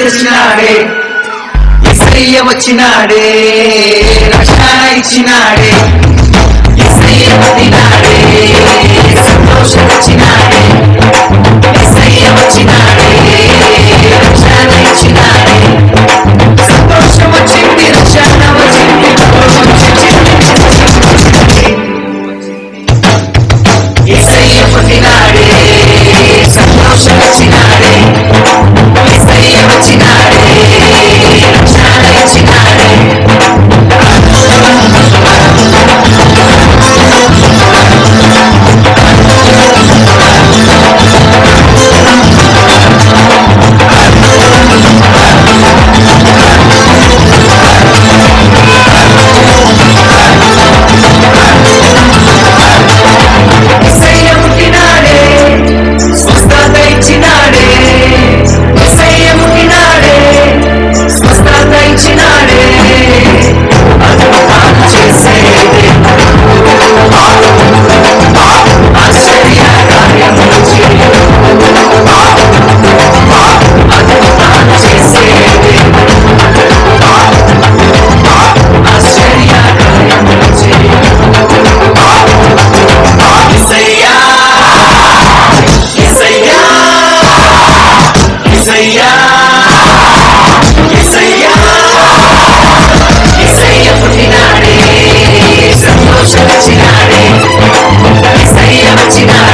వచ్చినాడే ఎస్ఐయ వచ్చినాడే రక్షణ ఇచ్చినాడే ఎస్ఐయ వచ్చినాడే సంతోషం వచ్చినాడే ఎస్ఐయ వచ్చినాడే రక్షణ ఇచ్చినాడే సంతోషం వచ్చింది రక్షణ వచ్చింది ఎస్ఐయ పుట్టినాడే సంతోషం వచ్చినాడే ఎస్ఐయ వచ్చినాడే రక్షణ ఇచ్చినాడే ఎస్ఐయ పుట్టినాడే స్వస్థత ఇచ్చినాడే ఎస్ఐయ పుట్టినాడే స్వస్థత ఇచ్చినాడే అద్భుతాలు చేసేదే ఆశ్చర్య కార్యములు చేయు అద్భుతాలు చేసేదే ఆశ్చర్య కార్యములు చేయు ఎస్ఐయా ఎస్ఐయా ఎస్ఐయా ఎస్ఐయా ఎస్ఐయ పుట్టినాడే సంతోషం వచ్చినాడే ఎస్ఐయ వచ్చినాడే